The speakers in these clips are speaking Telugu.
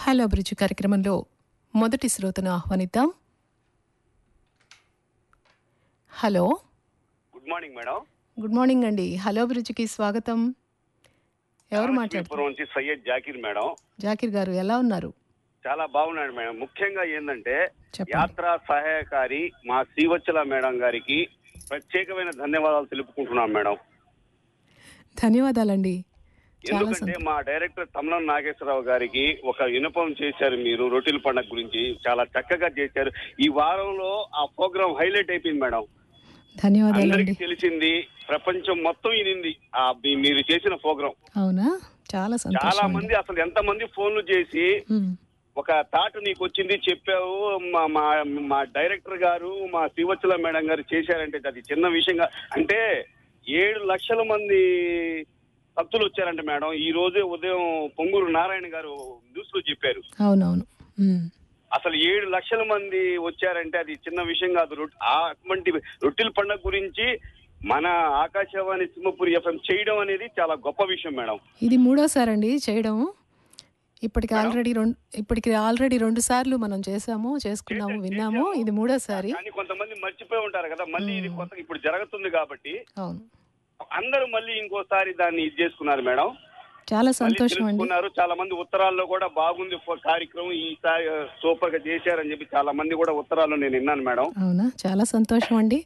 హలో అభిరుచి కార్యక్రమంలో మొదటి శ్రోతను ఆహ్వానిద్దాం hello good morning madam good morning అండి హలో అభిరుచికి స్వాగతం ఎవరు మాట్లాడుతున్నారు లక్ష్మీపురం నుంచి సయ్యద్ జాకిర్ మేడం జాకిర్ గారు ఎలా ఉన్నారు చాలా బాగున్నాడు మేడం ముఖ్యంగా ఏంటంటే చెప్పండి యాత్రా సహాయకారి మా శ్రీవత్సల మేడం గారికి ప్రత్యేకమైన ధన్యవాదాలు తెలుపుకుంటున్నాం మేడం ధన్యవాదాలండి చాలా ఎందుకంటే సంతోషం మా డైరెక్టర్ తమలం నాగేశ్వరరావు గారికి ఒక వినపం చేశారు మీరు రొట్టెల పండగ గురించి చాలా చక్కగా చేశారు ఈ వారంలో ఆ ప్రోగ్రామ్ హైలైట్ అయిపోయింది మేడం ధన్యవాదాలండి అందరికి తెలిసింది ప్రపంచం మొత్తం వినింది ఆ మీ- మీరు చేసిన ప్రోగ్రామ్ అవునా చాలా చాలా సంతోషం అండి. మంది అసలు ఎంత మంది ఫోన్లు చేసి ఉమ్, ఒక థాట్ నీకు వచ్చింది చెప్పావు మా మా మా డైరెక్టర్ గారు మా శ్రీవత్సల మేడం గారు చేశారంటే అది చిన్న విషయంగా అంటే ఏడు లక్షల మంది భక్తులు వచ్చారంట మేడం ఈ రోజే ఉదయం పొంగూరు నారాయణ గారు న్యూస్ లో చెప్పారు అవునవును ఉమ్, అసలు ఏడు లక్షల మంది వచ్చారంటే అది చిన్న విషయం కాదు రొట్- ఆ అటువంటి రొట్టెల పండుగ గురించి మన ఆకాశవాణి సింహపురి ఎఫ్ఎం చేయడం అనేది చాలా గొప్ప విషయం మేడం ఇది మూడోసారి అండి చేయడం ఇప్పటికి ఆల్రెడీ రెండు ఇప్పటికి ఆల్రెడీ రెండు సార్లు మనం చేసాము చేసుకున్నాము విన్నాము ఇది మూడోసారి కానీ కొంతమంది మర్చిపోయి ఉంటారు కదా మళ్ళీ ఇది కొత్త ఇప్పుడు జరుగుతుంది కాబట్టి అవును అందరూ మళ్ళీ ఇంకోసారి దాన్ని ఇది చేసుకున్నారు మేడం చాలా మళ్ళీ సంతోషం అండి తెలుసుకున్నారు చాలా మంది ఉత్తరాల్లో కూడా బాగుంది ఫ- కార్యక్రమం ఈసారి సూపర్ గా చేశారని చెప్పి చాలా మంది కూడా ఉత్తరాల్లో నేను విన్నాను మేడం అవునా చాలా సంతోషం అండి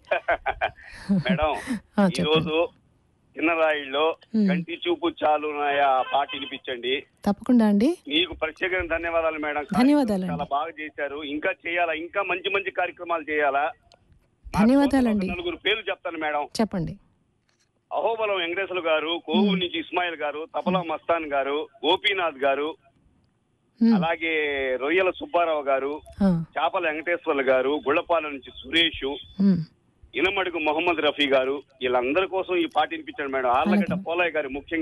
మేడం ఆ, ఈ చెప్పండి రోజు చిన్నరాయిల్లో ఉమ్. కంటి చూపు చాలు నాయా పాట వినిపించండి తప్పకుండా అండి మీకు ప్రత్యేకమైన ధన్యవాదాలు మేడం ధన్యవాదాలండి. చాలా బాగా చేశారు ఇంకా చేయాలా ఇంకా మంచి మంచి కార్యక్రమాలు చేయాలా నా ధన్యవాదాలండి. కోసం ఒక నలుగురు పేర్లు చెప్తాను మేడం చెప్పండి అహోబలం వెంకటేశ్వర గారు కోవు నుంచి ఇస్మాయిల్ గారు తపలా మస్తాన్ గారు గోపీనాథ్ గారు ఉమ్, అలాగే రొయ్యల సుబ్బారావు గారు ఆ, చాపల వెంకటేశ్వర్లు గారు గుళ్ళపాల నుంచి సురేష్ ఉమ్, ఇనమడుగు మొహమ్మద్ రఫీ గారు వీళ్ళందరి కోసం ఈ పాట వినిపించాడు మేడం ఆర్లగడ్డ పోలయ్య గారు ముఖ్యంగా